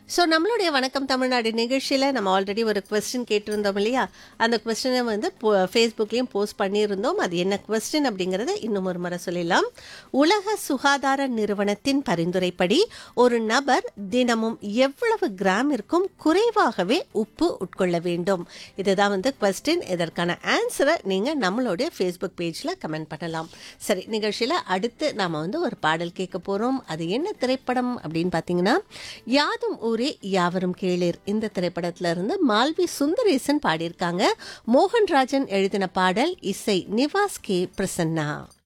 so நம்மளுடைய வணக்கம் தமிழ்நாடு நிகழ்ச்சியில் நம்ம ஆல்ரெடி ஒரு கொஸ்டின் கேட்டிருந்தோம் இல்லையா அந்த கொஸ்டினை வந்து ஃபேஸ்புக்லேயும் போஸ்ட் பண்ணியிருந்தோம் அது என்ன கொஸ்டின் அப்படிங்கிறத இன்னும் ஒரு முறை சொல்லிடலாம் உலக சுகாதார நிறுவனத்தின் பரிந்துரைப்படி ஒரு நபர் தினமும் எவ்வளவு கிராமிற்கும் குறைவாகவே உப்பு உட்கொள்ள வேண்டும் இதுதான் வந்து கொஸ்டின் இதற்கான ஆன்சரை நீங்கள் நம்மளுடைய ஃபேஸ்புக் பேஜில் கமெண்ட் பண்ணலாம் சரி நிகழ்ச்சியில் அடுத்து நாம் வந்து ஒரு பாடல் கேட்க போகிறோம் அது என்ன திரைப்படம் அப்படின்னு பார்த்தீங்கன்னா யாதும் ஊரே யாவரும் கேளீர் இந்த திரைப்படத்துல இருந்து மால்வி சுந்தரேசன் பாடியிருக்காங்க மோகன்ராஜன் எழுதின பாடல் இசை நிவாஸ் கே பிரசன்னா